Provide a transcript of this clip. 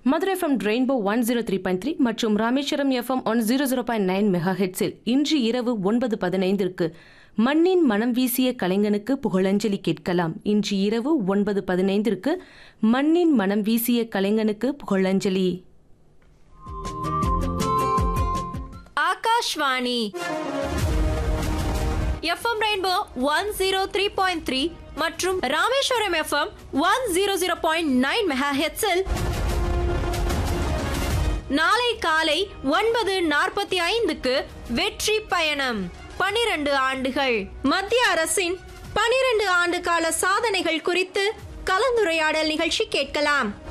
Madurai FM rainbow one zero three point three மற்றும் Rameswaram FM one zero zero point nine mega ஹெட்ஸில் இன்று இரவு ஒன்பது பதினைந்திற்கு மண்ணின் மனம் வீசிய கலைஞனுக்கு புகழஞ்சலி கேட்கலாம் இன்று இரவு ஒன்பது பதினைந்திற்கு மண்ணின் மனம் வீசிய கலைஞனுக்கு புகழஞ்சலி Akashvani FM rainbow one zero three point three மற்றும் Rameswaram FM one zero zero point nine mega ஹெட்ஸில் நாளை காலை ஒன்பது நாற்பத்தி ஐந்துக்கு வெற்றி பயணம் பனிரெண்டு ஆண்டுகள் மத்திய அரசின் பனிரெண்டு ஆண்டு கால சாதனைகள் குறித்து கலந்துரையாடல் நிகழ்ச்சி கேட்கலாம்